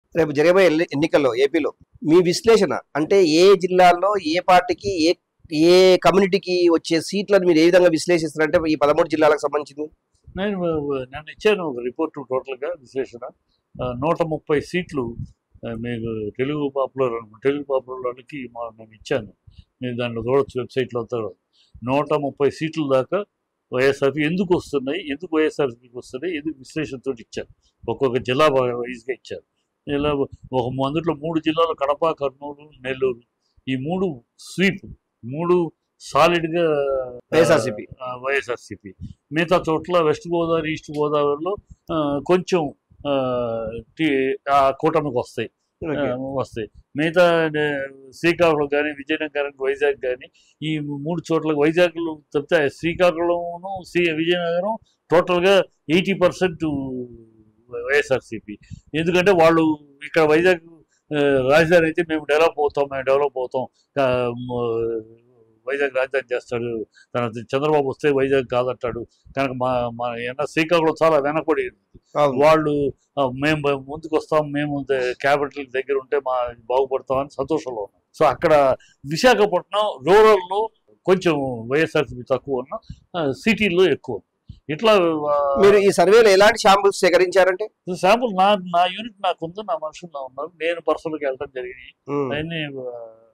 రేపు జరగబోయే ఎల్లి- ఎన్నికల్లో ఏపీలో మీ విశ్లేషణ అంటే ఏ జిల్లాల్లో ఏ పార్టీకి ఏ ఏ కమ్యూనిటీకి వచ్చే సీట్లను మీరు ఏ విధంగా విశ్లేషిస్తారంటే ఈ పదమూడు జిల్లాలకు సంబంధించింది నేను ఆ, నేను ఇచ్చాను ఒక రిపోర్ట్ టోటల్గా విశ్లేషణ ఆ, నూట ముప్పై సీట్లు ఆ, మీకు తెలుగు పాపులర్ తెలుగు పాపులర్ వాళ్ళకి మా నేను ఇచ్చాను మీరు దాంట్లో చూడొచ్చు వెబ్సైట్లో అంతా కూడా. నూట ముప్పై సీట్ల దాకా వైఎస్ఆర్పీ ఎందుకు వస్తున్నాయి ఎందుకు వైఎస్ఆర్పీకి వస్తున్నాయి ఎందుకు విశ్లేషణతో ఇచ్చారు ఒక్కొక్క జిల్లా వైజ్గా ఇచ్చారు ఇలా ఒక అందులో మూడు జిల్లాలు కడప కర్నూలు నెల్లూరు ఈ మూడు స్వీప్ మూడు సాలిడ్గా వైఎస్ఆర్సీపీ. వైఎస్ఆర్సీపీ మిగతా చోట్ల వెస్ట్ గోదావరి ఈస్ట్ గోదావరిలో ఆ, కొంచెం ఆ, టీ- ఆ కూటమికి వస్తాయి ఆ, వస్తాయి మిగతా ఆ, శ్రీకాకుళం కానీ విజయనగరం వైజాగ్ కానీ ఈ మూడు చోట్ల వైజాగ్లో తప్పితే శ్రీకాకుళంను శ్రీ విజయనగరం టోటల్గా ఎయిటీ పర్సెంట్ వైఎస్ఆర్సీపీ ఎందుకంటే వాళ్ళు ఇక్కడ వైజాగ్ ఆ, రాజధాని అయితే మేము డెవలప్ అవుతాం మేము డెవలప్ అవుతాం ఆ, మ- వైజాగ్ రాజధాని చేస్తాడు తన చంద్రబాబు వస్తే వైజాగ్ కాదంటాడు కనుక మా మా ఎన్న శ్రీకాకుళం చాలా వెనకబడి ఉంది. అవును. వాళ్ళు ఆ, మేము బ- ముందుకు వస్తాం మేము క్యాపిటల్ దగ్గర ఉంటే మా బాగుపడతామని సంతోషంలో ఉన్నాం సో అక్కడ విశాఖపట్నం రూరల్లో కొంచెం వైఎస్ఆర్సీపీ తక్కువ ఉన్న ఆ, సిటీల్లో ఎక్కువ ఇట్లా ఆ, మీరు ఈ సర్వేలో ఎలాంటి శాంపుల్స్ సేకరించారంటే శాంపుల్ నా నా యూనిట్ నాకు ఉంది నా మనుషుల్లో ఉన్నారు నేను పర్సనల్గా వెళ్ళడం జరిగింది ఉమ్. అవన్నీ ఆ,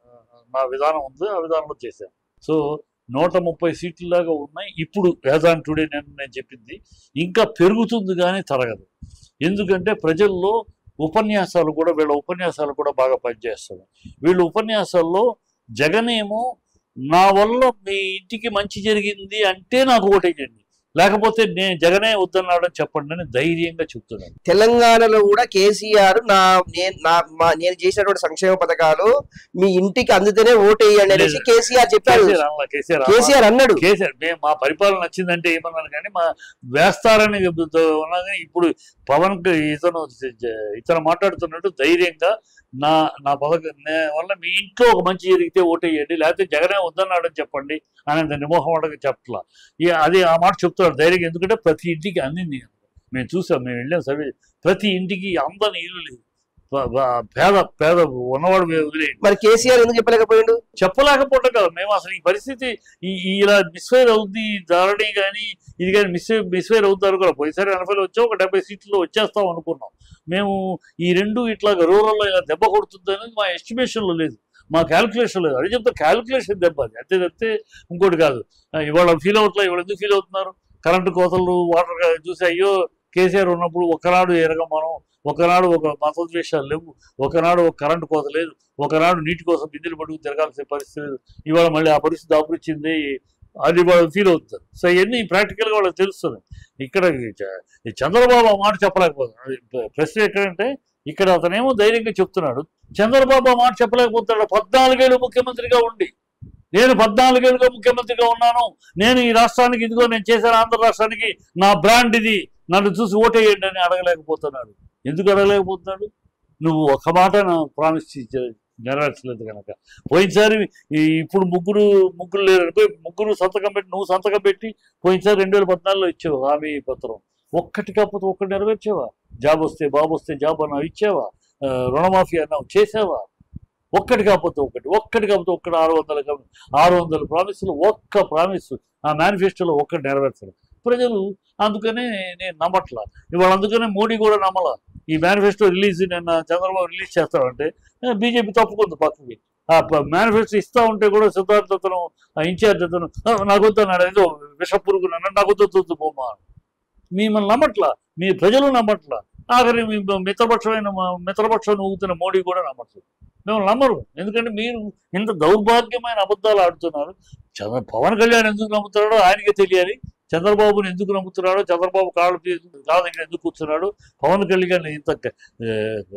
నా విధానం ఉంది ఆ విధానంలో చేశాను సో నూట ముప్పై సీట్ల దాకా ఉన్నాయి ఇప్పుడు యాజ్ ఆన్ టుడే నేను నేను చెప్పింది ఇంకా పెరుగుతుంది కానీ తరగదు ఎందుకంటే ప్రజల్లో ఉపన్యాసాలు కూడా వీళ్ళ ఉపన్యాసాలు కూడా బాగా పనిచేస్తున్నాయి వీళ్ళ ఉపన్యాసాల్లో జగనేమో నా వల్ల మీ ఇంటికి మంచి జరిగింది అంటే నాకు ఓటేయండి లేకపోతే నేను జగనే వద్దన్నాడని చెప్పండి అని ధైర్యంగా చెప్తున్నాను తెలంగాణలో కూడా కేసీఆర్ నా నేను నా మా- నేను చేసినటువంటి సంక్షేమ పథకాలు మీ ఇంటికి అందితేనే ఓటేయండి అనేసి లేదు. కేసీఆర్ చెప్పారు కేసీఆర్ అనలా, కేసీఆర్ అనలా. కేసీఆర్ అన్నాడు కేసీఆర్ మేము మా పరిపాలన నచ్చిందంటే ఏమన్నాను కానీ మా వేస్తారని ఉన్నది ఇప్పుడు పవన్ కి ఇతను ఇతను మాట్లాడుతున్నట్టు ధైర్యంగా నా నా పథకం నే- వల్ల మీ ఇంట్లో ఒక మంచి జరిగితే ఓటేయండి లేకపోతే జగనే వద్దన్నాడని చెప్పండి అని నిమోహం చెప్పట్లా ఇక అది ఆ మాట చెప్తున్నాడు ధైర్యంగా ఎందుకంటే ప్రతి ఇంటికి అందింది మేము చూసాం మేము వెళ్ళాం సర్వే ప్రతి ఇంటికి అందని ఇల్లు లేదు ప- ప- పేద పేద ఉన్నవాడు వదిలేయండి మరి కేసీఆర్ ఎందుకు చెప్పలేకపోయిండు చెప్పలేకపోవటం కాదు మేము అసలు ఈ పరిస్థితి ఈ ఈ ఇలా మిస్ఫైర్ అవుద్ది ఈ ధరణి కానీ ఇది కానీ మిస్ మిస్ఫైర్ అవుతారు కూడా పోయినసారి ఎనభైలో వచ్చాం ఒక డెబ్బై సీట్లు వచ్చేస్తాం అనుకున్నాం మేము ఈ రెండు ఇట్లా రూరల్లో ఇలా దెబ్బ కొడుతుంది అనేది మా ఎస్టిమేషన్లో లేదు మా క్యాలిక్యులేషన్ లేదు అది చెప్తే క్యాలిక్యులేషన్ దెబ్బ అది అంతే తప్పితే ఇంకోటి కాదు ఆ, ఇవాళ ఫీల్ అవుతున్నారు ఇవాళ ఎందుకు ఫీల్ అవుతున్నారు కరెంటు కోతలు వాటర్ చూసి అయ్యో కేసీఆర్ ఉన్నప్పుడు ఒకనాడు ఎరగం మనం ఒకనాడు ఒక మతోద్వేషాలు లేవు ఒకనాడు ఒక కరెంటు కోత లేదు ఒకనాడు నీటి కోసం బిందెలు పట్టుకు తిరగాల్సిన పరిస్థితి లేదు ఇవాళ మళ్ళీ ఆ పరిస్థితి దాపురిచ్చింది అది వాళ్ళు ఫీల్ అవుతారు సో ఇవన్నీ ప్రాక్టికల్గా వాళ్ళకి తెలుస్తుంది ఇక్కడ ఈ చ- ఈ చంద్రబాబు ఆ మాట చెప్పలేకపోతున్నాడు అది ప్ర- ప్రశ్న ఎక్కడంటే ఇక్కడ అతనేమో ధైర్యంగా చెప్తున్నాడు చంద్రబాబు ఆ మాట చెప్పలేకపోతున్నాడు పద్నాలుగేళ్ళు ముఖ్యమంత్రిగా ఉండి నేను పద్నాలుగేళ్ళుగా ముఖ్యమంత్రిగా ఉన్నాను నేను ఈ రాష్ట్రానికి ఇదిగో నేను చేశాను ఆంధ్ర రాష్ట్రానికి నా బ్రాండ్ ఇది నన్ను చూసి ఓటేయండి అని అడగలేకపోతున్నాడు ఎందుకు అడగలేకపోతున్నాడు నువ్వు ఒక మాట నా ప్రామిస్ నెరవేర్చలేదు కనుక పోయినసారి ఈ ఇప్పుడు ముగ్గురు ముగ్గురు లేరు అనుకో, ముగ్గురు సంతకం పెట్టి నువ్వు సంతకం పెట్టి పోయినసారి రెండు వేల పద్నాలుగులో ఇచ్చావు హామీ పత్రం ఒక్కటి కాకపోతే ఒక్కటి నెరవేర్చావా జాబ్ వస్తే బాబు వస్తే జాబ్ అన్నావు ఇచ్చావా ఆ, రుణమాఫీ అన్నావు చేసావా ఒక్కటి కాకపోతే ఒకటి ఒక్కటి కాకపోతే ఒక్కటి ఆరు వందల కం- ఆరు వందల ప్రామిస్లు ఒక్క ప్రామిస్ ఆ మేనిఫెస్టోలో ఒక్కటి నెరవేర్చడం ప్రజలు అందుకనే నేను నమ్మట్లా ఇవాళ అందుకనే మోడీ కూడా నమ్మలా ఈ మేనిఫెస్టో రిలీజ్ నిన్న చంద్రబాబు రిలీజ్ చేస్తామంటే బీజేపీ తప్పుకుంది పక్కకి ఆ మేనిఫెస్టో ఇస్తా ఉంటే కూడా సిద్ధార్థ అతను ఆ ఇన్ఛార్జ్ అతను "ఆ, నాకు వద్దు అన్నాడు ఏదో విష పురుగు నన్ను నాకు వద్దు వద్దు బొమ్మ మిమ్మల్ని నమ్మట్లా మీ ప్రజలు నమ్మట్లా ఆఖరి మీ మిత్రపక్షమైన మా- మిత్రపక్షాన్ని ఊగుతున్న మోడీ కూడా నమ్మట్లేదు మేము నమ్మరు ఎందుకంటే మీరు ఇంత దౌర్భాగ్యమైన అబద్ధాలు ఆడుతున్నారు చంద్ర పవన్ కళ్యాణ్ ఎందుకు నమ్ముతున్నాడో ఆయనకే తెలియాలి చంద్రబాబుని ఎందుకు నమ్ముతున్నాడో చంద్రబాబు కాళ్ళు తీ- కాళ్ళ దగ్గర ఎందుకు కూర్చున్నాడు పవన్ కళ్యాణ్ ఇంత క- ఏ,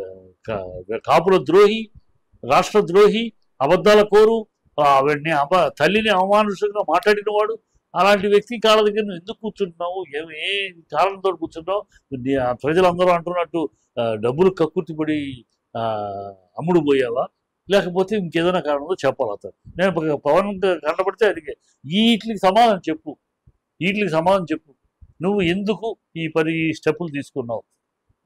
క- కాపుల ద్రోహి రాష్ట్ర ద్రోహి అబద్ధాల కోరు ఆవిడ్ని అబ తల్లిని అవమానుషంగా మాట్లాడిన వాడు అలాంటి వ్యక్తి కాళ్ళ దగ్గర నువ్వు ఎందుకు కూర్చుంటున్నావు ఏ ఏ కారణంతో కూర్చుంటున్నావు నీ- ఆ ప్రజలందరూ అంటున్నట్టు ఆ, డబ్బులు కక్కుర్తిపడి ఆ, అమ్ముడు పోయావా లేకపోతే ఇంకేదైనా కారణంతో చెప్పాలి అతను నేను ప- పవన్ కనబడితే అడిగే వీటికి సమాధానం చెప్పు వీటికి సమాధానం చెప్పు నువ్వు ఎందుకు ఈ పది స్టెప్పులు తీసుకున్నావు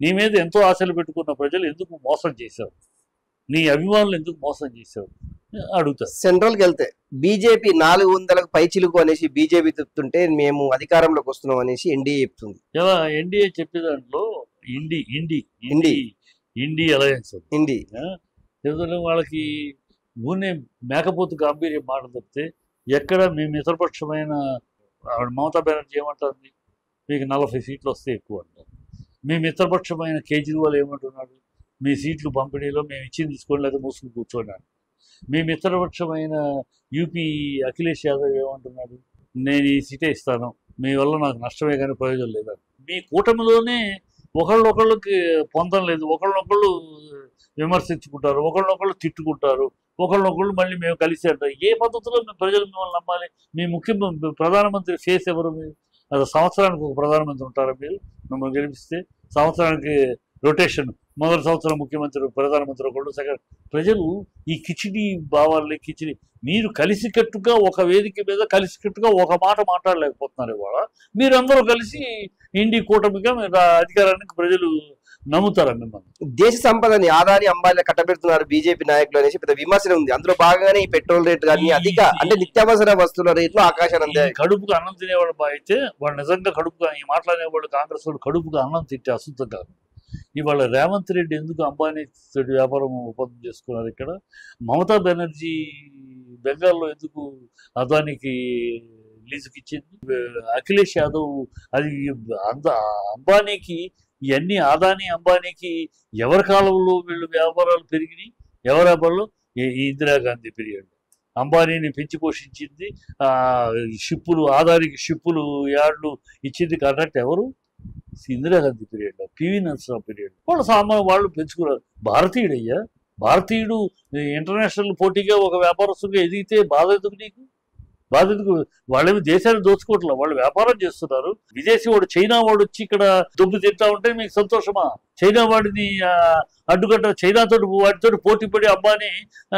నీ మీద ఎంతో ఆశలు పెట్టుకున్న ప్రజలు ఎందుకు మోసం చేశావు నీ అభిమానులు ఎందుకు మోసం చేశావు అడుగుతారు సెంట్రల్ కి వెళ్తే బీజేపీ నాలుగు వందలకు పైచిలుకు అనేసి బీజేపీ చెప్తుంటే మేము అధికారంలోకి వస్తున్నాం అనేసి ఎన్డీఏ చెప్తుంది ఎలా ఎన్డీఏ చెప్పే దాంట్లో ఇండి ఇండి ఇండి ఇండి అలయన్స్ అది. ఇండి ఆ? ఎందుకంటే వాళ్ళకి ఊనే మేకపోతు గాంభీర్యం మాట తప్పితే ఎక్కడ మీ మిత్రపక్షమైన ఆవిడ మమతా బెనర్జీ ఏమంటుంది మీకు నలభై సీట్లు వస్తే ఎక్కువ అంటారు మీ మిత్రపక్షమైన కేజ్రీవాల్ ఏమంటున్నాడు మీ సీట్లు పంపిణీలో మేము ఇచ్చింది తీసుకోండి లేదా మూసుకుని కూర్చోండి మీ మిత్రపక్షమైన యూపీ అఖిలేష్ యాదవ్ ఏమంటున్నాడు నేను ఈ సీటే ఇస్తాను మీ వల్ల నాకు నష్టమే కానీ ప్రయోజనం లేదని మీ కూటమిలోనే ఒకళ్ళొకళ్ళకి పొందం లేదు ఒకళ్ళొకళ్ళు విమర్శించుకుంటారు ఒకళ్ళొకళ్ళు తిట్టుకుంటారు ఒకళ్ళొకళ్ళు మళ్ళీ మేము కలిసి అంటారు ఏ పద్ధతిలో మేము ప్రజలు మిమ్మల్ని నమ్మాలి మీ ముఖ్య ప్రధానమంత్రి ఫేస్ ఎవరు మీరు అది సంవత్సరానికి ఒక ప్రధానమంత్రి ఉంటారా మీరు మిమ్మల్ని గెలిపిస్తే సంవత్సరానికి రొటేషన్ మొదటి సంవత్సరం ముఖ్యమంత్రి ప్రధానమంత్రి ఒకళ్ళు సెకండ్ ప్రజలు ఈ కిచిడి భావాల్ని కిచిడి మీరు కలిసికట్టుగా ఒక వేదిక మీద కలిసికట్టుగా ఒక మాట మాట్లాడలేకపోతున్నారు ఇవాళ మీరందరూ కలిసి ఇండి కూటమిగా మీరు ఆ అధికారానికి ప్రజలు నమ్ముతారా మిమ్మల్ని దేశ సంపదని ఆదాని అంబానీ కట్టబెడుతున్నారు బీజేపీ నాయకులు అనేసి పెద్ద విమర్శన ఉంది అందులో భాగంగానే ఈ పెట్రోల్ రేట్ కానీ అధిక అంటే నిత్యావసర వస్తువుల రేట్లు ఆకాశాన్ని ఈ అందాయి కడుపుకు అన్నం తినేవాళ్ళు బా అయితే వాళ్ళు నిజంగా కడుపుగా ఈ మాట్లాడేవాళ్ళు కాంగ్రెస్ వాళ్ళు కడుపుగా అన్నం తింటే అశుద్ధం కాదు ఇవాళ రేవంత్ రెడ్డి ఎందుకు అంబానీ తోటి వ్యాపారం ఒప్పందం చేసుకున్నారు ఇక్కడ మమతా బెనర్జీ బెంగాల్లో ఎందుకు అదానికి లీజుకి ఇచ్చింది అఖిలేష్ యాదవ్ అది అంద అంబానీకి ఇవన్నీ అదానీ అంబానీకి ఎవరి కాలంలో వీళ్ళు వ్యాపారాలు పెరిగినాయి ఎవరి వ్యాపారాలు ఈ ఈ ఇందిరాగాంధీ పీరియడ్ అంబానీని పెంచి పోషించింది ఆ షిప్పులు ఆదానికి షిప్పులు యార్డ్లు ఇచ్చింది కాంట్రాక్ట్ ఎవరు Indira Gandhi period P V Narasimha Rao period వాళ్ళు సామాన్య వాళ్ళు పెంచుకున్నారు భారతీయుడయ్యా భారతీయుడు ఇంటర్నేషనల్ పోటీగా ఒక వ్యాపారస్తుగా ఎదిగితే బాధ ఎందుకు నీకు బాధ ఎందుకు వాళ్ళేమి దేశాన్ని దోచుకోవట్లేదు వాళ్ళు వ్యాపారం చేస్తున్నారు విదేశీ వాడు చైనా వాడు వచ్చి ఇక్కడ దుబ్బు తింటా ఉంటే మీకు సంతోషమా చైనా వాడిని ఆ, అడ్డుకట్ట చైనాతో వాటితో పోటీ పడి అంబానీ ఆ,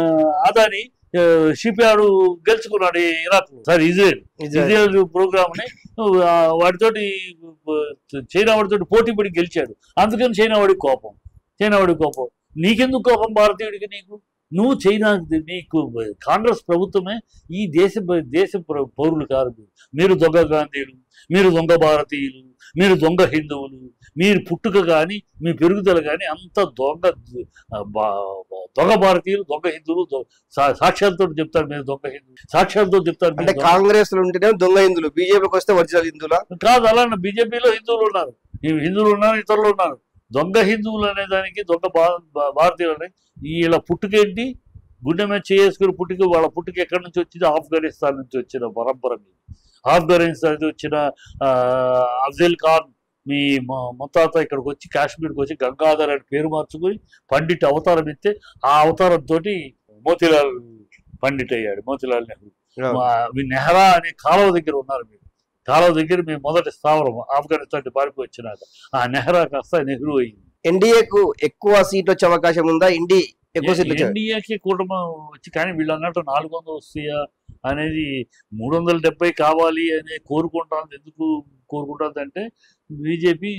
అదాని షిప్ యార్డ్ గెలుచుకున్నాడు ఈ Iraq sir Israel Israel program ని ఆ, వాడితోటి ఆ, చైనా వాడితోటి పోటీ పడి గెలిచాడు అందుకని చైనా వాడికి కోపం చైనా వాడికి కోపం నీకెందుకు కోపం భారతీయుడికి నీకు నువ్వు చైనా నీకు కాంగ్రెస్ ప్రభుత్వమే ఈ దేశ దేశ పౌ- పౌరులు కాదు మీరు. మీరు దొంగ గాంధీలు మీరు దొంగ భారతీయులు మీరు దొంగ హిందువులు మీరు పుట్టుక కానీ మీ పెరుగుదల కానీ అంత దొంగ ఆ, బా- బా- దొంగ భారతీయులు దొంగ హిందువులు దొ- సా- సాక్ష్యాలతో చెప్తారు మీరు దొంగ హిందువులు సాక్ష్యాలతో చెప్తారు మీరు అంటే దొంగ- కాంగ్రెస్ లో ఉంటేనే దొంగ హిందువులు బీజేపీకి వస్తే ఒరిజినల్ హిందువులా కాదు అలా బీజేపీలో హిందువులు ఉన్నారు ఈ హిందువులు ఉన్నారు ఇతరులు ఉన్నారు దొంగ హిందువులు అనే దానికి దొంగ భా- భా- భారతీయులు అనే వీళ్ళ పుట్టుకేంటి గుండె మీద చేసుకుని పుట్టుక వాళ్ళ పుట్టుక ఎక్కడి నుంచి వచ్చింది ఆఫ్ఘనిస్తాన్ నుంచి వచ్చిన పరంపర మీది. ఆఫ్ఘనిస్తాన్ నుంచి వచ్చిన ఆ, అఫ్జల్ ఖాన్ మీ మ- ముత్తాత ఇక్కడికి వచ్చి కాశ్మీర్కి వచ్చి గంగాధర్ అని పేరు మార్చుకుని పండిట్ అవతారం ఇస్తే ఆ అవతారం తోటి మోతీలాల్ పండిట్ అయ్యాడు మోతీలాల్ నెహ్రూ మా- మీ నెహ్రా అనే కాలువ దగ్గర ఉన్నారు మీరు కాలువ దగ్గర మీ మొదటి స్థావరం ఆఫ్ఘనిస్తాన్ నుంచి పారిపోయి వచ్చినాక ఆ నెహ్రా కాస్త నెహ్రూ అయింది ఎన్డీఏకు ఎక్కువ సీట్లు వచ్చే అవకాశం ఉందా ఇండి ఎక్కువ సీట్లు వచ్చే ఎన్డీఏకి కుటుంబం వచ్చి కానీ వీళ్ళు అన్నట్టు నాలుగు వందలు వస్తాయా అనేది మూడు వందల డెబ్బై కావాలి అని కోరుకుంటాను ఎందుకు కోరుకుంటుంది అంటే బీజేపీ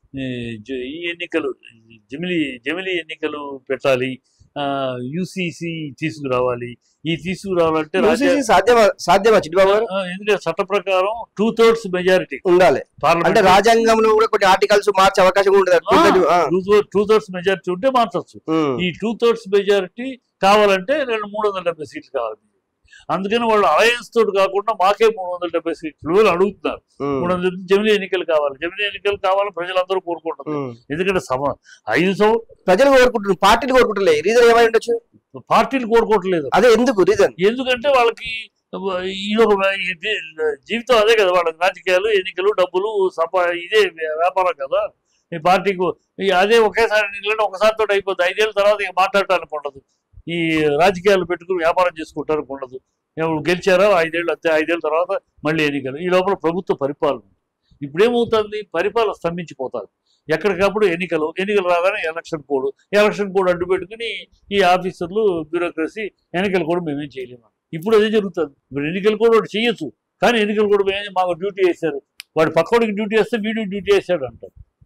ఈ ఎన్నికలు జమిలి జమిలి ఎన్నికలు పెట్టాలి యూసీసీ తీసుకురావాలి ఈ తీసుకురావాలంటే రాజ్య- UCC సాధ్యమా సాధ్యమా చిట్టిబాబు గారు ఆ, ఎందుకంటే చట్ట ప్రకారం టూ థర్డ్స్ మెజారిటీ ఉండాలి అంటే పార్లమెంట్ రాజ్యాంగంలో కూడా కొన్ని ఆర్టికల్స్ మార్చే అవకాశం ఉంటుంది ఆ, టూ థర్డ్స్ మెజారిటీ ఉంటే మార్చచ్చు ఉమ్, ఈ టూ థర్డ్స్ మెజారిటీ కావాలంటే రెండు మూడు వందల డెబ్బై సీట్లు కావాలి అందుకని వాళ్ళు అలయన్స్ తోటి కాకుండా మాకే మూడు వందల డెబ్బై సీట్లు అని అడుగుతున్నారు ఉమ్, మూడు వందల జమిలీ ఎన్నికలు కావాలి జమిలీ ఎన్నికలు కావాలని ప్రజలందరూ కోరుకుంటున్నారు ఉమ్. ఎందుకంటే సమ ఐదు సం ప్రజలు కోరుకుంటున్నారు పార్టీలు కోరుకుంటలే రీజన్ ఏమై ఉండొచ్చు పార్టీలు కోరుకోవట్లేదు అదే ఎందుకు రీజన్ ఎందుకంటే వాళ్ళకి ఇది ఒక ఇది జీవితం అదే కదా వాళ్ళకి రాజకీయాలు ఎన్నికలు డబ్బులు సంపా ఇదే వ్యాపారం కదా ఈ పార్టీకి ఈ అదే ఒకేసారి ఎన్నికలు ఒకసారి తోటి అయిపోతుంది ఐదేళ్ళ తర్వాత ఇక మాట్లాడటానికి ఉండదు ఈ రాజకీయాలు పెట్టుకుని వ్యాపారం చేసుకుంటానికి ఉండదు ఎవరు గెలిచారో ఐదేళ్ళు అంతే ఐదేళ్ళ తర్వాత మళ్ళీ ఎన్నికలు ఈ లోపల ప్రభుత్వ పరిపాలన ఇప్పుడు ఏమవుతుంది పరిపాలన స్తంభించిపోతారు ఎక్కడికప్పుడు ఎన్నికలు ఎన్నికలు రాగానే ఎలక్షన్ కోడ్ ఎలక్షన్ కోడ్ అడ్డు పెట్టుకుని ఈ ఆఫీసర్లు బ్యూరోక్రసీ ఎన్నికలు కూడా మేమేం చేయలేము ఇప్పుడు అదే జరుగుతుంది ఇప్పుడు ఎన్నికలు కూడా వాడు చేయొచ్చు కానీ ఎన్నికలు కూడా మేము మాకు డ్యూటీ వేశారు వాడు పక్కోడికి డ్యూటీ వేస్తే వీడికి డ్యూటీ వేసాడు అంటారు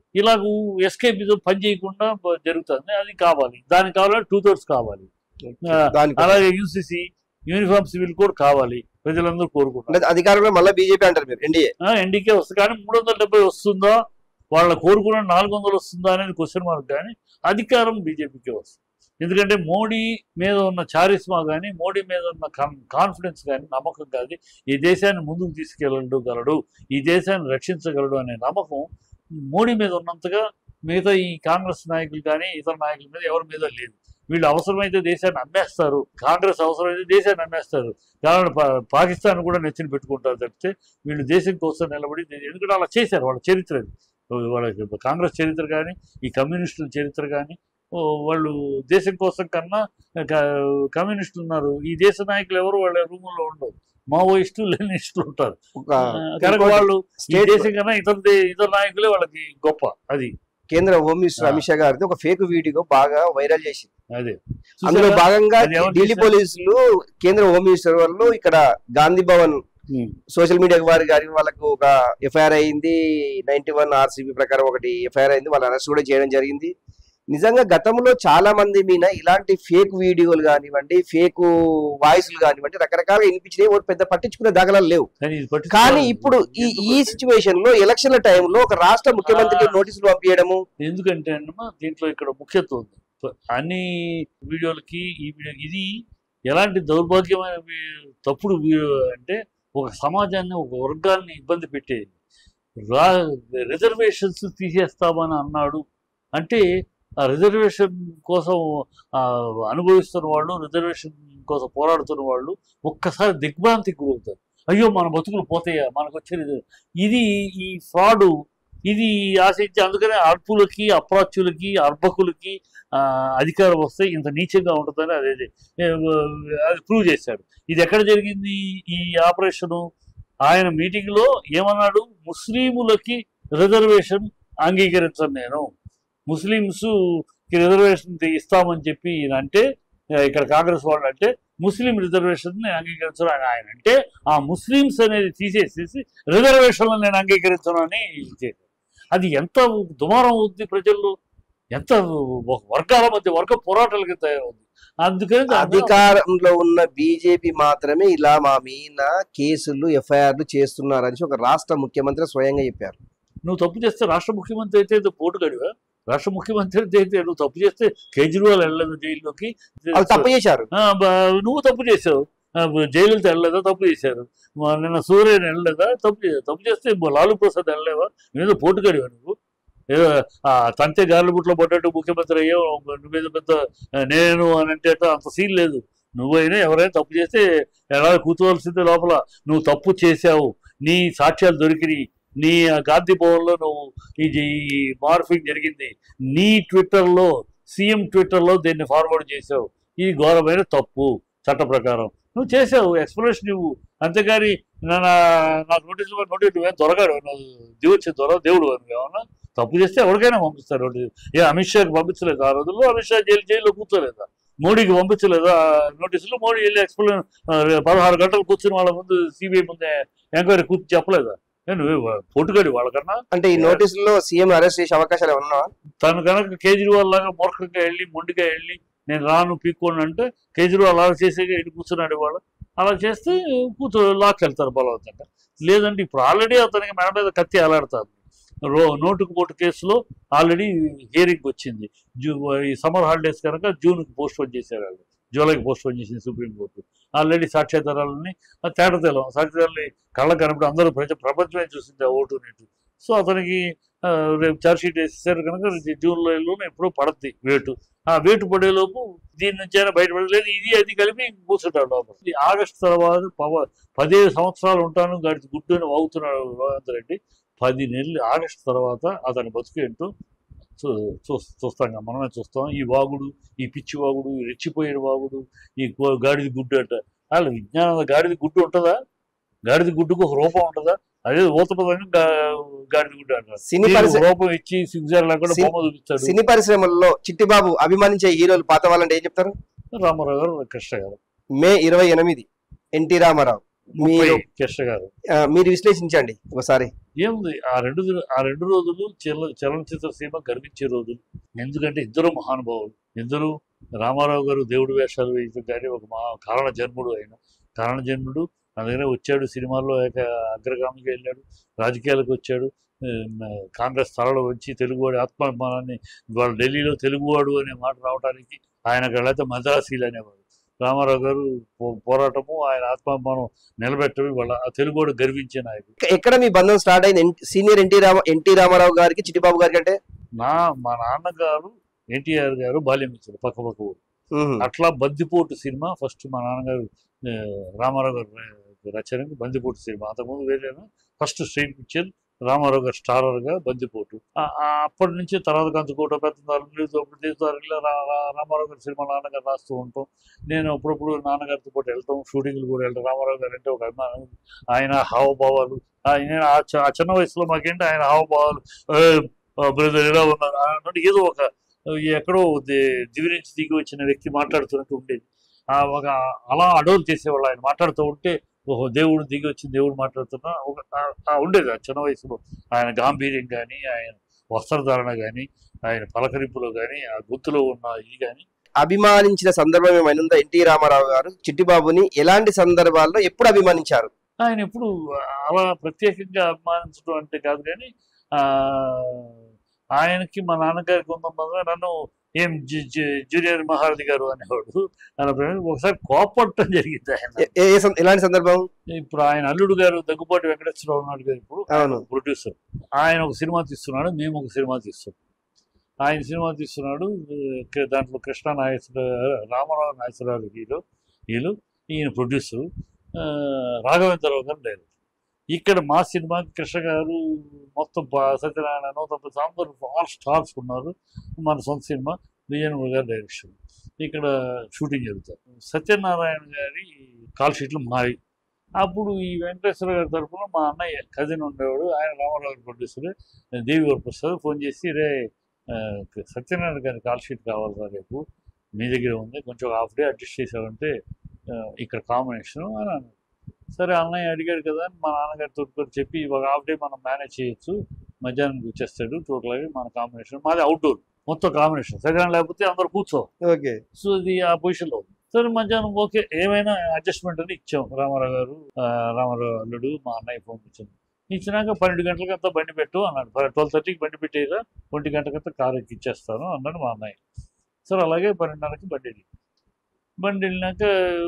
ఇలాగ ఎస్కేప్ పని చేయకుండా బ- జరుగుతుంది అది కావాలి దానికి కావాలంటే టూ థర్డ్స్ కావాలి ఆ, దానికి అలాగే యూసీసీ యూనిఫామ్ సివిల్ కోడ్ కావాలి ప్రజలందరూ కోరుకుంటారు అంటే అధికారంలో మళ్ళీ బీజేపీ అంటారు మీరు ఎన్డీఏ ఎన్డీకే వస్తుంది కానీ మూడు వందల డెబ్బై వస్తుందా వాళ్ళ కోరుకున్న నాలుగు వందలు వస్తుందా అనేది క్వశ్చన్ మార్క్ కానీ అధికారం బీజేపీకే వస్తుంది ఎందుకంటే మోడీ మీద ఉన్న చారిస్మా కానీ మోడీ మీద ఉన్న కాన్ఫిడెన్స్ కానీ నమ్మకం కానీ ఈ దేశాన్ని ముందుకు తీసుకెళ్ళగలడు ఈ దేశాన్ని రక్షించగలడు అనే నమ్మకం మోడీ మీద ఉన్నంతగా మిగతా ఈ కాంగ్రెస్ నాయకులు కానీ ఇతర నాయకుల మీద ఎవరి మీద లేదు వీళ్ళు అవసరమైతే దేశాన్ని అమ్మేస్తారు కాంగ్రెస్ అవసరమైతే దేశాన్ని అమ్మేస్తారు కారణం పా- పాకిస్తాన్ కూడా నెచ్చిన పెట్టుకుంటారు తప్పితే వీళ్ళు దేశం కోసం నిలబడి ఎందుకంటే అలా చేశారు వాళ్ళ చరిత్ర అది వాళ్ళ కాంగ్రెస్ చరిత్ర కానీ ఈ కమ్యూనిస్టుల చరిత్ర కానీ ఓ, వాళ్ళు దేశం కోసం కన్నా క- కమ్యూనిస్టులు ఉన్నారు ఈ దేశ నాయకులు ఎవరు వాళ్ళ రూముల్లో ఉండవు మావోయిస్టులు లెనిస్టులు ఉంటారు ఒక కనుక ఇంకోటి వాళ్ళు ఈ స్టేట్ దేశం కన్నా ఇతర దే- ఇతర నాయకులే వాళ్ళకి గొప్ప అది కేంద్ర హోమ్ మినిస్టర్ ఆ. అమిత్ షా గారిది ఒక ఫేక్ వీడియో బాగా వైరల్ చేసింది అదే అందులో చూసారా? భాగంగా అది ఎవరు ఢిల్లీ చేశారు? పోలీసులు కేంద్ర హోమ్ మినిస్టర్ వాళ్ళు ఇక్కడ Gandhi Bhavan um. Social media వారి గారి వాళ్ళకు ఒక ఎఫ్ఐఆర్ అయింది నైన్టీ వన్ ఆర్సీబీ ప్రకారం ఒకటి ఎఫ్ఐఆర్ అయింది వాళ్ళ అరెస్ట్ కూడా చేయడం జరిగింది నిజంగా గతంలో చాలా మంది మీద ఇలాంటి ఫేక్ వీడియోలు కానివ్వండి ఫేక్ వాయిస్లు కానివ్వండి రకరకాలుగా వినిపించినాయి ఎవరు పెద్ద పట్టించుకునే దాఖలాలు లేవు కానీ ఇది పట్టించుకోవాలి. కానీ ఇప్పుడు ఈ ఈ ఎందుకంటే- సిచ్యువేషన్ లో ఎలక్షన్ల టైంలో ఒక రాష్ట్ర ముఖ్యమంత్రికి ఆ. నోటీసులు పంపించడము ఎందుకంటే అన్నమా దీంట్లో ఇక్కడ ముఖ్యత్వం ఉంది అన్ని వీడియోలకి ఈ వీడియో ఇది ఎలాంటి దౌర్భాగ్యమైన వీ- తప్పుడు వీడియో అంటే ఒక సమాజాన్ని ఒక వర్గాన్ని ఇబ్బంది పెట్టేది రా రిజర్వేషన్స్ తీసేస్తామని అన్నాడు అంటే ఆ రిజర్వేషన్ కోసం ఆ, అనుభవిస్తున్న వాళ్ళు రిజర్వేషన్ కోసం పోరాడుతున్న వాళ్ళు ఒక్కసారి దిగ్భ్రాంతికి గురవుతారు అయ్యో మన బతుకులు పోతాయా మనకు వచ్చేది ఇది ఈ ఫ్రాడు ఇది ఆశించి అందుకనే అల్పులకి అప్రాచ్యులకి అర్భకులకి ఆ, అధికారం వస్తే ఇంత నీచంగా ఉంటుందని అది అది అది ప్రూవ్ చేశాడు ఇది ఎక్కడ జరిగింది ఈ ఆపరేషను ఆయన మీటింగ్ లో ఏమన్నాడు ముస్లిములకి రిజర్వేషన్ అంగీకరించను నేను ముస్లిమ్స్ కి రిజర్వేషన్ ఇస్తామని చెప్పి ఈయన అంటే ఆ, ఇక్కడ కాంగ్రెస్ వాళ్ళు అంటే ముస్లిం రిజర్వేషన్ ని అంగీకరించను అని ఆయన అంటే ఆ ముస్లిమ్స్ అనేది తీసేసేసి రిజర్వేషన్లు నేను అంగీకరించను అని చేశారు అది ఎంత దుమారం అవుద్ది ప్రజల్లో ఎంత ఒక వర్గాల మధ్య వర్గ పోరాటాలకి తయారవుద్ది అందుకని దాన్ని అధికారంలో ఉన్న బీజేపీ మాత్రమే ఇలా మా మీద కేసులు ఎఫ్ఐఆర్లు చేస్తున్నారని ఒక రాష్ట్ర ముఖ్యమంత్రి స్వయంగా చెప్పారు నువ్వు తప్పు చేస్తే రాష్ట్ర ముఖ్యమంత్రి అయితే ఏదో పోటు గడివా రాష్ట్ర ముఖ్యమంత్రి అయితే నువ్వు తప్పు చేస్తే కేజ్రీవాల్ వెళ్ళలేదు జైల్లోకి వాళ్ళు తప్పు చేశారు ఆ, బ- నువ్వు తప్పు చేసావు ఆ, బ- జైలుకి వెళ్ళలేదా తప్పు చేశారు మా నిన్న సూర్యన్ వెళ్ళలేదా తప్పు చేశావు తప్పు చేస్తే బ- లాలూ ప్రసాద్ వెళ్ళలేవా నువ్వేదో పోటుగాడివా నువ్వు ఏదో ఆ తంతే గాలి బుట్లో పడ్డట్టు ముఖ్యమంత్రి అయ్యో నువ్వేదో పెద్ద ఆ, నేను అని అంటే అంత సీన్ లేదు నువ్వైనా ఎవరైనా తప్పు చేస్తే ఎలా కూర్చోవలసిందే లోపల నువ్వు తప్పు చేశావు నీ సాక్ష్యాలు దొరికినాయి నీ ఆ గాంధీ భవన్లో నువ్వు ఇది ఈ మార్ఫింగ్ జరిగింది నీ ట్విట్టర్లో సీఎం ట్విట్టర్లో దీన్ని ఫార్వర్డ్ చేసావు ఇది ఘోరమైన తప్పు చట్ట ప్రకారం నువ్వు చేసావు ఎక్స్ప్లెనేషన్ నువ్వు అంతేగాని నా నా- నాకు నోటీసులు పడి నోటీస్ నువ్వేం దొరగాడు నువ్వు దివచ్చి దొర దేవుడు అని ఏమన్నా తప్పు చేస్తే ఎవరికైనా పంపిస్తారు నోటీస్ ఏ అమిత్ షాకి పంపించలేదు ఆ రోజుల్లో అమిత్ షా జైలు జైల్లో కూర్చోలేదా మోడీకి పంపించలేదా నోటీసులు మోడీ వెళ్ళి ఎక్స్ప్లెయిన్ పదహారు గంటలు కూర్చుని వాళ్ళ ముందు సిబిఐ ముందే ఎంక్వైరీ కూర్చు చెప్పలేదా ఏ నువ్వే పొట్టుగాడి వాళ్ళకన్నా అంటే ఈ నోటీసుల్లో సీఎం అరెస్ట్ చేసే అవకాశాలు ఏమన్నా తను కనుక కేజ్రీవాల్ లాగా మూర్ఖంగా వెళ్ళి మొండిగా వెళ్ళి నేను రాను పీక్కోను అంటే కేజ్రీవాల్ అలా చేసేగా వెళ్ళి కూర్చున్నాడు వాళ్ళు అలా చేస్తే కూర్చో లాక్కెళ్తారు బలవంతంగా లేదంటే ఇప్పుడు ఆల్రెడీ అతనికి మెడ మీద కత్తి అలాడతారు రో నోటుకు పోటు కేసులో ఆల్రెడీ హియరింగ్ వచ్చింది జూ ఈ సమ్మర్ హాలిడేస్ కనుక జూన్కి పోస్ట్ పోన్ చేశారు వాళ్ళు జూలైకి పోస్ట్ పోన్ చేసింది సుప్రీంకోర్టు ఆల్రెడీ సాక్ష్యాధారాలని ఆ తేడా తెలం సాక్ష్యాధారాలని కళ్ళ కనపడి అందరూ ప్రజ ప్రపంచమే చూసింది ఆ ఓటు నీటు సో అతనికి ఆ, రేపు చార్జ్ షీట్ వేసేసారు కనుక జూన్లోనే ఎప్పుడో పడద్ది వేటు ఆ వేటు పడేలోపు దీని నుంచి అయినా బయటపడలేదు ఇది అది కలిపి కూర్చుంటాడు లోపల ఈ ఆగస్టు తర్వాత పవ పదిహేను సంవత్సరాలు ఉంటాను గడిచి గుడ్డు అని వాగుతున్నాడు రేవంత్ రెడ్డి పది నెలలు ఆగస్టు తర్వాత అతని బతుకు ఏంటో చూ చూ- చూస్తాం కదా, మనమే చూస్తాం ఈ వాగుడు ఈ పిచ్చి వాగుడు ఈ రెచ్చిపోయిన వాగుడు ఈ గో- గాడిద గుడ్డు అంట వాళ్ళు విజ్ఞానం గాడిద గుడ్డు ఉంటుందా గాడిద గుడ్డుకు ఒక రూపం ఉంటుందా అదే ఊతపదంగా గా- గాడిద గుడ్డు అంటారు సినీ దీనికి పరిశ్రమ రూపం ఇచ్చి సిగ్జార్ లేకుండా సిన్- బొమ్మ చూపిస్తాడు సినీ పరిశ్రమల్లో చిట్టిబాబు అభిమానించే హీరోలు పాత వాళ్ళంటే ఏం చెప్తారు రామారావు గారు కృష్ణ గారు మే ఇరవై ఎనిమిది ఎన్టీ రామారావు ముప్పై మీరు కృష్ణ గారు ఆ, మీరు విశ్లేషించండి ఒకసారి ఏముంది ఆ రెండు దిన- ఆ రెండు రోజులు చల చలనచిత్ర సీమ గర్వించే రోజులు ఎందుకంటే ఇద్దరు మహానుభావులు ఇద్దరు రామారావు గారు దేవుడి వేషాలు వేయటం కానీ ఒక మహా కారణ జన్ముడు ఆయన కారణ జన్ముడు నా దగ్గర వచ్చాడు సినిమాల్లో ఏక అగ్రగామిగా వెళ్ళాడు రాజకీయాలకు వచ్చాడు ఉమ్, కాంగ్రెస్ తలలో వచ్చి తెలుగువాడి ఆత్మాభిమానాన్ని ఇవాళ ఢిల్లీలో తెలుగువాడు అనే మాట రావడానికి ఆయన అయితే మద్రాసీలు అనేవాడు రామారావు గారు పో- పోరాటము ఆయన ఆత్మాభిమానం నిలబెట్టడం వాళ్ళ ఆ తెలుగువాడు గర్వించే నాయకుడు ఎక్క- ఎక్కడ మీ బంధం స్టార్ట్ అయింది ఎన్- senior N T Rama N T Rama Rao గారికి చిట్టిబాబు గారికి అంటే నా మా నాన్నగారు ఎన్టీఆర్ గారు బాల్యమిత్రుడు పక్క పక్క ఊరు ఉహు. అట్లా బందిపోటు సినిమా ఫస్ట్ మా నాన్నగారు ఆ, రామారావు గారు ర- రచనకి బందిపోటు సినిమా అంతకుముందు వేరే ఫస్ట్ స్ట్రీట్ పిక్చర్ రామారావు గారు స్టారర్ గా బందిపోటు ఆ- ఆ అప్పటి నుంచి తర్వాత కంచుకోట పెద్దదారు ఇలా రా- రా- రామారావు గారి సినిమా నాన్నగారు రాస్తూ ఉంటాం నేను అప్పుడప్పుడు నాన్నగారితో పాటు వెళ్తాం షూటింగ్లు కూడా వెళ్తాం రామారావు గారు అంటే ఒక అభిమానం ఆయన హావభావాలు ఆయన ఆ చ- ఆ చిన్న వయసులో మాకేంటి ఆయన హావభావాలు బ్రదర్ ఎలా ఉన్నారు అన్నట్టు ఏదో ఒక ఎక్కడో ది- దివి నుంచి దిగి వచ్చిన వ్యక్తి మాట్లాడుతున్నట్టు ఉండేది ఆ ఒక అలా అడవులు చేసేవాళ్ళు ఆయన మాట్లాడుతూ ఉంటే ఓహో దేవుడు దిగి వచ్చి దేవుడు మాట్లాడుతున్నా ఒక ఆ- ఆ ఉండేది ఆ చిన్న వయసులో ఆయన గాంభీర్యం కానీ ఆయన వస్త్రధారణ కానీ ఆయన పలకరింపులో కానీ ఆ గుర్తులో ఉన్న ఇది కానీ అభిమానించిన సందర్భం ఏమైనా ఉందా ఎన్టీ రామారావు గారు చిట్టిబాబుని ఎలాంటి సందర్భాల్లో ఎప్పుడు అభిమానించారు ఆయన ఎప్పుడు అలా ప్రత్యేకంగా అభిమానించడం అంటే కాదు కానీ ఆ ఆయనకి మా నాన్నగారికి ఉన్నందున నన్ను ఏం జు- జు- జూనియర్ మహారథి గారు అనేవాడు అలా ప్రేమ- ఒకసారి కోపడటం జరిగింది ఆయన ఎ- ఏ ఏ సం- ఎలాంటి సందర్భం ఇప్పుడు ఆయన అల్లుడు గారు దగ్గుబాటి వెంకటేశ్వరరావు ఉన్నాడు గారు ఇప్పుడు అవును ప్రొడ్యూసర్ ఆయన ఒక సినిమా తీస్తున్నాడు మేము ఒక సినిమా తీస్తున్నాం ఆయన సినిమా తీస్తున్నాడు క- దాంట్లో కృష్ణ నాగేశ్వర రామారావు నాగేశ్వరరావు హీరో వీళ్ళు ఈయన ప్రొడ్యూసర్ రాఘవేంద్రరావు గారు డైరెక్టర్ ఇక్కడ మా సినిమాకి కృష్ణ గారు మొత్తం ప- సత్యనారాయణ నూతన అందరూ ఆల్ స్టార్స్ ఉన్నారు మన సొంత సినిమా విజయనగర్ గారు డైరెక్షన్ ఇక్కడ షూటింగ్ జరుగుతుంది సత్యనారాయణ గారి కాల్ షీట్లు మావి అప్పుడు ఈ వెంకటేశ్వర గారి తరఫున మా అన్నయ్య కజిన్ ఉండేవాడు ఆయన రామారావు గారి ప్రొడ్యూసర్ దేవి గారు ప్రసాద్ ఫోన్ చేసి రే ఆ, సత్యనారాయణ గారి కాల్ షీట్ కావాలి సార్ రేపు మీ దగ్గర ఉంది కొంచెం హాఫ్ డే అడ్జస్ట్ చేసామంటే ఆ, ఇక్కడ కాంబినేషన్ అని అన్నాడు సరే అన్నయ్య అడిగాడు కదా అని మా నాన్నగారితో కూడా చెప్పి ఒక హాఫ్ డే మనం మేనేజ్ చేయొచ్చు మధ్యాహ్నం వచ్చేస్తాడు టోటల్గా మన కాంబినేషన్ మాది అవుట్డోర్ మొత్తం కాంబినేషన్ సరిగ్గా లేకపోతే అందరు కూర్చో ఓకే సో ఇది ఆ పొజిషన్లో ఉంది సరే మధ్యాహ్నం ఓకే ఏమైనా అడ్జస్ట్మెంట్ అని ఇచ్చాం రామారావు గారు ఆ, రామారావు అల్లుడు మా అన్నయ్య ఫోన్ ఇచ్చాను ఇచ్చినాక పన్నెండు గంటలకంతా బండి పెట్టు అన్నాడు ట్వెల్వ్ థర్టీకి బండి పెట్టేదా ఒంటి గంటకంతా కారు ఎక్కి ఇచ్చేస్తాను అన్నాడు మా అన్నయ్య సరే అలాగే పన్నెండున్నరకి బండి వెళ్ళి బండి వెళ్ళినాక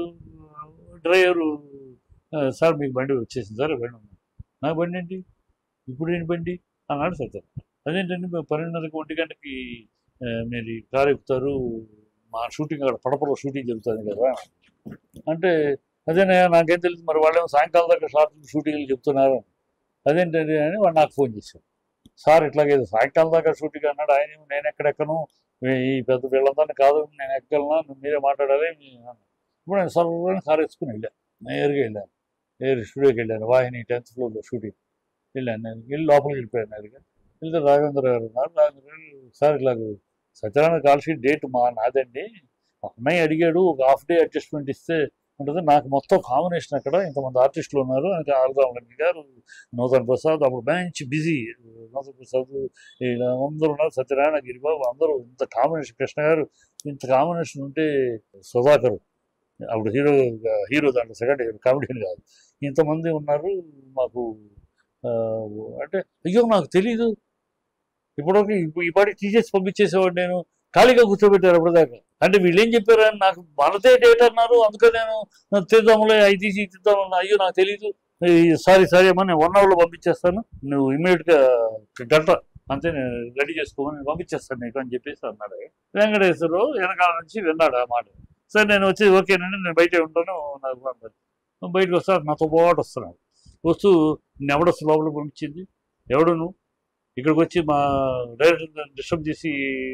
డ్రైవరు "ఆ, సార్ మీకు బండి వచ్చేసింది సార్ బండి ఉంది నాకు బండి ఏంటి ఇప్పుడు ఏంటి బండి అన్నాడు సత్యం అదేంటండి మేము పన్నెండున్నరకి ఒంటి గంటకి ఆ, మీరు ఈ కారు ఎక్కుతారు మా షూటింగ్ అక్కడ పడపలో షూటింగ్ జరుగుతుంది కదా అంటే అదేనయ్యా నాకేం తెలియదు మరి వాళ్ళేమో సాయంకాలం దాకా షార్ట్ షూటింగ్లు చెప్తున్నారు అదేంటండి అని వాడు నాకు ఫోన్ చేశాడు సార్ ఇట్లాగే సాయంకాలం దాకా షూటింగ్ అన్నాడు ఆయన ఏమో నేను ఎక్కడెక్కను ఈ పెద్ద వీళ్ళందరినీ కాదు నేను ఎక్కగలనా నువ్వు మీరే మాట్లాడాలి అని అన్నాడు. ఇప్పుడు నేను సర్వని కారు వేసుకుని వెళ్ళాను నేరుగా వెళ్ళాను నేరు స్టూడియోకి వెళ్ళాను వాహిని టెన్త్ ఫ్లోర్లో షూటింగ్ వెళ్ళాను నేను వెళ్ళి లోపలికి వెళ్ళిపోయాను నేరుగా వెళ్తే రాఘవేంద్ర గారు ఉన్నారు రాఘవేంద్ర గారు సార్ ఇలాగ సత్యనారాయణ కాల్ షీట్ డేట్ మా నాదండి అన్నయ్య అడిగాడు ఒక హాఫ్ డే అడ్జస్ట్మెంట్ ఇస్తే ఉంటుంది నాకు మొత్తం కాంబినేషన్ అక్కడ ఇంతమంది ఆర్టిస్టులు ఉన్నారు ఇంకా ఆరుదాం రెడ్డి గారు నూతన్ ప్రసాద్ అప్పుడు మంచి బిజీ నూతన్ ప్రసాద్ ఇలా అందరూ ఉన్నారు సత్యనారాయణ గిరిబాబు అందరూ ఇంత కాంబినేషన్ కృష్ణ గారు ఇంత కాంబినేషన్ ఉంటే సుధాకర్ అప్పుడు హీరో హీరో దాంట్లో సెకండ్ హీరో కామెడియన్ కాదు ఇంతమంది ఉన్నారు మాకు ఆ, అంటే అయ్యో నాకు తెలీదు ఇప్పటివరకు ఇప్పు- ఈ పాటికి తీసేసి పంపించేసేవాడు నేను ఖాళీగా కూర్చోబెట్టారు అప్పటిదాకా అంటే వీళ్ళు ఏం చెప్పారు అని నాకు మనదే డేట్ అన్నారు అందుకని నేను తీద్దాంలే అవి తీసి తీద్దామన్నా అయ్యో నాకు తెలీదు సారీ సారీ అమ్మా నేను వన్ అవర్లో పంపించేస్తాను నువ్వు ఇమ్మీడియట్గా గంట అంతే నేను రెడీ చేసుకోమని నేను పంపించేస్తాను నీకు అని చెప్పేసి అన్నాడు వెంకటేశ్వరరావు వెనకాల నుంచి విన్నాడు ఆ మాట సరే నేను వచ్చి ఓకేనండి నేను బయటే ఉంటాను నాకు అన్నాడు. బయటకు వస్తాడు నాతో పాటు వస్తున్నాడు వస్తూ నేను ఎవడొస్తు లోపలికి పంపించింది ఎవడు నువ్వు ఇక్కడికి వచ్చి మా డైరెక్టర్ డిస్టర్బ్ చేసి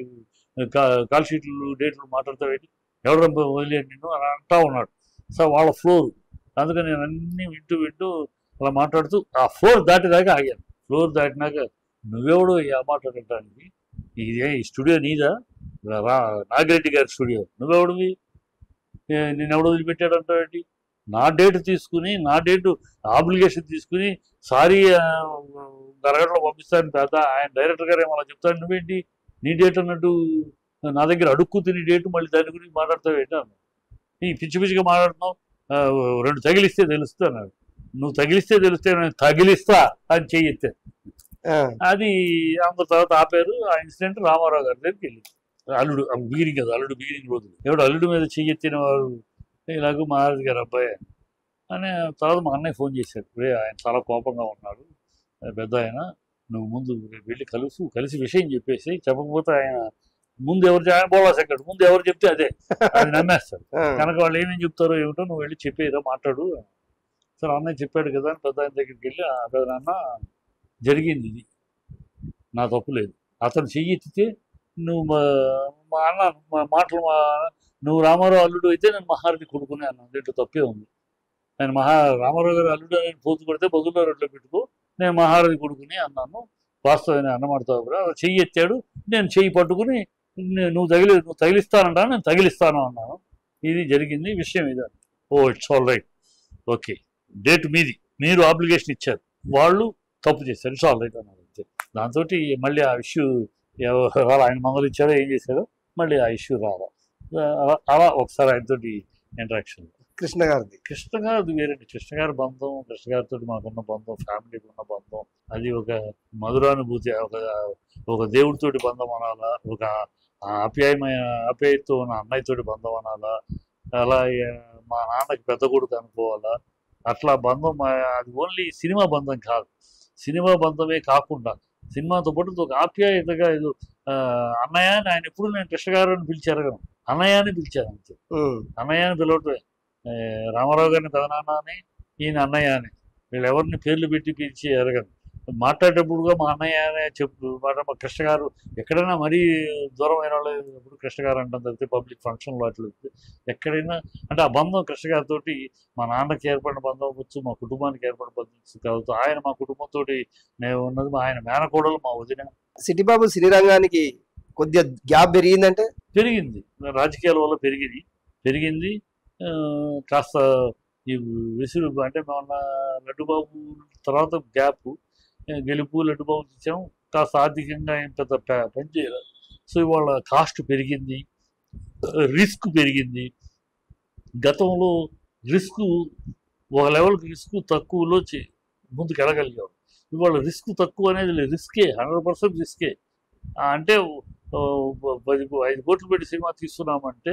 కా- కాల్ షీట్లు డేట్లు మాట్లాడతావేంటి ఎవరు వదిలేండి నిన్ను అని అంటా ఉన్నాడు సో వాళ్ళ ఫ్లోర్ అందుకని నేను అన్నీ వింటూ వింటూ అలా మాట్లాడుతూ ఆ ఫ్లోర్ దాటిదాకా ఆగాను ఫ్లోర్ దాటినాక నువ్వెవడు ఆ మాట్లాడటానికి ఇదే ఈ స్టూడియో నీదా రా నాగిరెడ్డి గారి స్టూడియో నువ్వెవడివి ఏ, నేను ఎవడు వదిలిపెట్టాడు అంటావేంటి నా డేట్ తీసుకుని నా డేట్ ఆబ్లిగేషన్ తీసుకుని సారీ గరగడలో పంపిస్తాను పెద్ద ఆయన డైరెక్టర్ గారు ఏమన్నా చెప్తాను నువ్వేంటి నీ డేట్ అన్నట్టు నా దగ్గర అడుక్కు తిని డేట్ మళ్ళీ దాని గురించి మాట్లాడతావు ఏంటి అన్నాడు ఈ పిచ్చి పిచ్చిగా మాట్లాడుతున్నావు ఆ, రెండు తగిలిస్తే తెలుస్తా అన్నాడు నువ్వు తగిలిస్తే తెలిస్తే నేను తగిలిస్తా అని చెయ్యెత్తే ఆ, అది అంత తర్వాత ఆపారు ఆ ఇన్సిడెంట్ రామారావు గారి దగ్గరికి వెళ్ళింది అల్లుడు బిగినింగ్ కదా అల్లుడు బిగినింగ్ రోజు ఎవడు అల్లుడు మీద చెయ్యెత్తిన వారు ఇలాగ మహారాజు గారు అబ్బాయి అని తర్వాత మా అన్నయ్య ఫోన్ చేశాడు రే ఆయన చాలా కోపంగా ఉన్నాడు పెద్ద ఆయన నువ్వు ముందు రేపు వెళ్ళి కలుసు కలిసి విషయం చెప్పేసి చెప్పకపోతే ఆయన ముందు ఎవరు చె- ఆయన బోలా సెక్రటరీ ముందు ఎవరు చెప్తే అదే అది నమ్మేస్తాడు ఆ, కనుక వాళ్ళు ఏమేమి చెప్తారో ఏమిటో నువ్వు వెళ్ళి చెప్పేరా మాట్లాడు సరే అన్నయ్య చెప్పాడు కదా అని పెద్ద ఆయన దగ్గరికి వెళ్ళి ఆ పెద్ద నాన్న జరిగింది ఇది నా తప్పు లేదు అతను చెయ్యి ఎత్తితే నువ్వు మా మా అన్న మా మాటలు మా నువ్వు రామారావు అల్లుడు అయితే నేను మహారథి కొడుకునే అన్నాను దీంట్లో తప్పే ఉంది నేను మహా రామారావు గారు అల్లుడు అని పోతు కొడితే బదుల్లో రోడ్లో పెట్టుకో నేను మహారథి కొడుకుని అన్నాను వాస్తవమైన అన్నమాడతావు కూడా చెయ్యి ఎత్తాడు నేను చెయ్యి పట్టుకుని నే- నువ్వు తగిలి నువ్వు తగిలిస్తానంటా నేను తగిలిస్తాను అన్నాను ఇది జరిగింది విషయం ఇది oh it's all right okay date మీది మీరు ఆబ్లిగేషన్ ఇచ్చారు వాళ్ళు తప్పు చేశారు ఇట్స్ ఆల్ రైట్ అన్నారు అంతే దాంతో మళ్ళీ ఆ ఇష్యూ ఎవరు ఆయన మంగళ ఇచ్చారో ఏం చేశారో మళ్ళీ ఆ ఇష్యూ రావా అలా- అలా ఒకసారి ఆయనతోటి ఇంటరాక్షన్ కృష్ణ గారిది కృష్ణ గారిది వేరండి కృష్ణ గారి బంధం కృష్ణ గారితో మాకున్న బంధం ఫ్యామిలీకి ఉన్న బంధం అది ఒక మధురానుభూతి ఒక ఒక దేవుడితోటి బంధం అనాలా ఒక ఆప్యాయమైన ఆప్యాయతతో ఉన్న అన్నయ్యతోటి బంధం అనాలా అలా ఆ, మా నాన్నకి పెద్ద కొడుకు అనుకోవాలా అట్లా బంధం మా- అది ఓన్లీ సినిమా బంధం కాదు సినిమా బంధమే కాకుండా సినిమాతో పాటు ఒక ఆప్యాయతగా ఏదో ఆ, అన్నయ్య అని ఆయన ఎప్పుడు నేను కృష్ణ గారు అని పిలిచారు అన్నయ్య అని పిలిచాను అంతే ఉమ్, అన్నయ్య అని పిలవటమే ఏ, రామారావు గారిని పెదనాన్న అని ఈయన అన్నయ్య అని వీళ్ళు ఎవరిని పేర్లు పెట్టి పిలిచి ఎరగదు మాట్లాడేటప్పుడుగా మా అన్నయ్య అనే చెప్పు మాట మా కృష్ణ గారు ఎక్కడైనా మరీ దూరమైన వాళ్ళు ఎప్పుడు కృష్ణ గారు అంటాం తప్పితే పబ్లిక్ ఫంక్షన్లో అట్లా వెళ్తే ఎక్కడైనా అంటే ఆ బంధం కృష్ణ గారితో మా నాన్నకి ఏర్పడిన బంధం అవ్వచ్చు మా కుటుంబానికి ఏర్పడిన బంధం కావచ్చు ఆయన మా కుటుంబంతో నేను ఉన్నది మా ఆయన మేనకోడలు మా వదిన సిటీ బాబు సినీ రంగానికి కొద్దిగా గ్యాప్ పెరిగిందంటే పెరిగింది రాజకీయాల వల్ల పెరిగింది పెరిగింది ఆ, కాస్త ఈ విసురు అంటే మొన్న లడ్డుబాబు తర్వాత గ్యాప్ గెలుపు లడ్డుబాబు ఇచ్చాం కాస్త ఆర్థికంగా ఏం పెద్ద ప- పని చేయలేదు సో ఇవాళ కాస్ట్ పెరిగింది రిస్క్ పెరిగింది గతంలో రిస్క్ ఒక లెవెల్కి రిస్క్ తక్కువలో చే- ముందుకు వెళ్ళగలిగాం ఇవాళ రిస్క్ తక్కువ అనేది లేదు రిస్కే హండ్రెడ్ పర్సెంట్ రిస్కే ఆ, అంటే ఓ, పది ఐదు కోట్లు పెట్టి సినిమా తీస్తున్నామంటే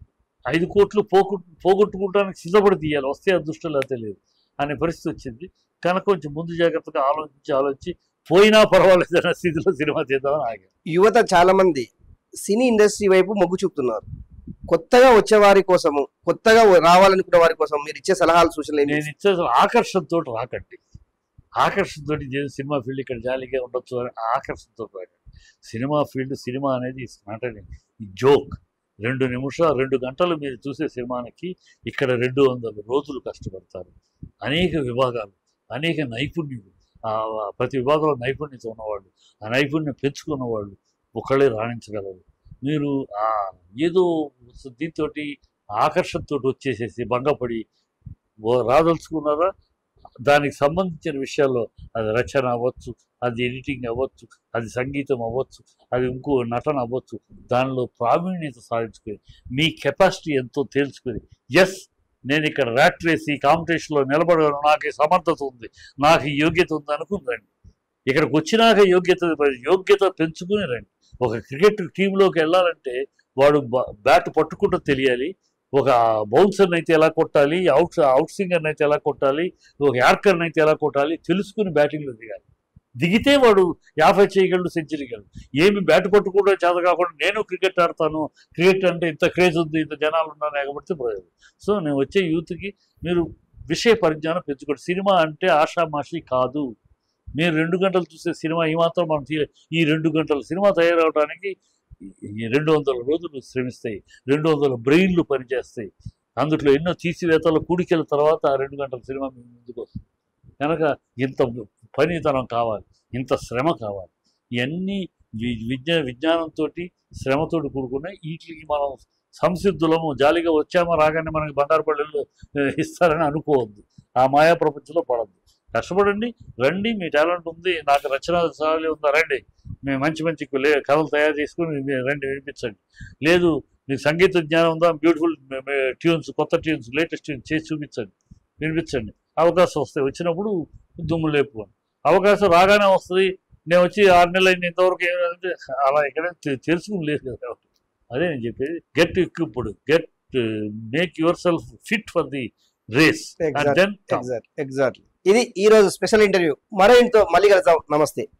ఐదు కోట్లు పోగొ పోగొట్టుకుంటానికి సిద్ధపడి తీయాలి వస్తే అదృష్టం లేకపోతే లేదు అనే పరిస్థితి వచ్చింది కనుక కొంచెం ముందు జాగ్రత్తగా ఆలోచించి ఆలోచించి పోయినా పర్వాలేదు అనే స్థితిలో సినిమా తీద్దామని ఆగాం యువత చాలా మంది సినీ ఇండస్ట్రీ వైపు మొగ్గు చూపుతున్నారు కొత్తగా వచ్చే వారి కోసము కొత్తగా రావాలనుకున్న వారి కోసం మీరు ఇచ్చే సలహాలు సూచనలు ఏంటి నేను ఇచ్చే అసలు ఆకర్షణతో రాకండి ఆకర్షణతో నేను సినిమా ఫీల్డ్ ఇక్కడ జాలీగా ఉండొచ్చు అని ఆకర్షణతో రాకండి సినిమా ఫీల్డ్ సినిమా అనేది ఇస్ నాట్ జోక్ రెండు నిమిషాలు రెండు గంటలు మీరు చూసే సినిమానికి ఇక్కడ రెండు వందల రోజులు కష్టపడతారు అనేక విభాగాలు అనేక నైపుణ్యులు ఆ ప్రతి విభాగంలో నైపుణ్యత ఉన్నవాళ్ళు ఆ నైపుణ్యం పెంచుకున్న వాళ్ళు ఒకళ్ళే రాణించగలరు మీరు ఆ ఏదో దీంతో ఆకర్షణతో వచ్చేసేసి భంగపడి ఓ రాదలుచుకున్నారా దానికి సంబంధించిన విషయాల్లో అది రచన అవ్వచ్చు అది ఎడిటింగ్ అవ్వచ్చు అది సంగీతం అవ్వచ్చు అది ఇంకో నటన అవ్వచ్చు దానిలో ప్రావీణ్యత సాధించుకొని మీ కెపాసిటీ ఎంతో తేల్చుకొని ఎస్ నేను ఇక్కడ ర్యాట్ రేస్ ఈ కాంపిటీషన్లో నిలబడగలను నాకు ఈ సమర్థత ఉంది నాకు ఈ యోగ్యత ఉంది అనుకుని రండి ఇక్కడికి వచ్చినాక యోగ్యత యోగ్యత పెంచుకుని రండి ఒక క్రికెట్ టీంలోకి వెళ్ళాలంటే వాడు బ్యాట్ పట్టుకుంటూ తెలియాలి ఒక బౌన్సర్ని అయితే ఎలా కొట్టాలి అవుట్ అవుట్ సింగర్ని అయితే ఎలా కొట్టాలి ఒక యార్కర్ని అయితే ఎలా కొట్టాలి తెలుసుకుని బ్యాటింగ్లో దిగాలి దిగితే వాడు యాభై చేయగలడు సెంచరీ గలడు ఏమి బ్యాట్ పట్టుకోవడం చేత కాకుండా నేను క్రికెట్ ఆడతాను క్రికెట్ అంటే ఇంత క్రేజ్ ఉంది ఇంత జనాలు ఉన్నారు ఎగబడితే ప్రయోజనం సో నేను వచ్చే యూత్కి మీరు విషయ పరిజ్ఞానం పెంచుకోండి సినిమా అంటే ఆషామాషి కాదు మీరు రెండు గంటలు చూసే సినిమా ఈ మాత్రం మనం తీయ ఈ రెండు గంటల సినిమా తయారవడానికి ఈ రెండు వందల రోజులు శ్రమిస్తాయి రెండు వందల బ్రెయిన్లు పనిచేస్తాయి అందులో ఎన్నో తీసివేతల కూడికల తర్వాత ఆ రెండు గంటల సినిమా మీ ముందుకు వస్తుంది కనుక ఇంత పనితనం కావాలి ఇంత శ్రమ కావాలి ఇవన్నీ వి- విజ్ఞా విజ్ఞానంతో శ్రమతోటి కూడుకున్న వీటికి మనం సంసిద్ధులము జాలిగా వచ్చామా రాగానే మనకి బంగారు పల్లెలు ఇస్తారని అనుకోవద్దు ఆ మాయా ప్రపంచంలో పడద్దు కష్టపడండి రండి మీ టాలెంట్ ఉంది నాకు రచన సాలి ఉందా రండి మేము మంచి మంచి లే- కథలు తయారు చేసుకుని మీరు రండి వినిపించండి లేదు మీకు సంగీత జ్ఞానం ఉందా బ్యూటిఫుల్ ట్యూన్స్ కొత్త ట్యూన్స్ లేటెస్ట్ ట్యూన్స్ చేసి చూపించండి వినిపించండి అవకాశం వస్తాయి వచ్చినప్పుడు దుమ్ము లేపుకోండి అవకాశం రాగానే వస్తుంది నేను వచ్చి ఆరు నెలలు అయింది ఇంతవరకు ఏమంటే అలా ఎక్కడ తెలుసుకుని లేదు కదా అదే నేను చెప్పేది get equipped get make yourself fit for the race and exact then exact exactly ఇది ఈ రోజు స్పెషల్ ఇంటర్వ్యూ మరో ఇంట్లో మళ్ళీ కలుద్దాం నమస్తే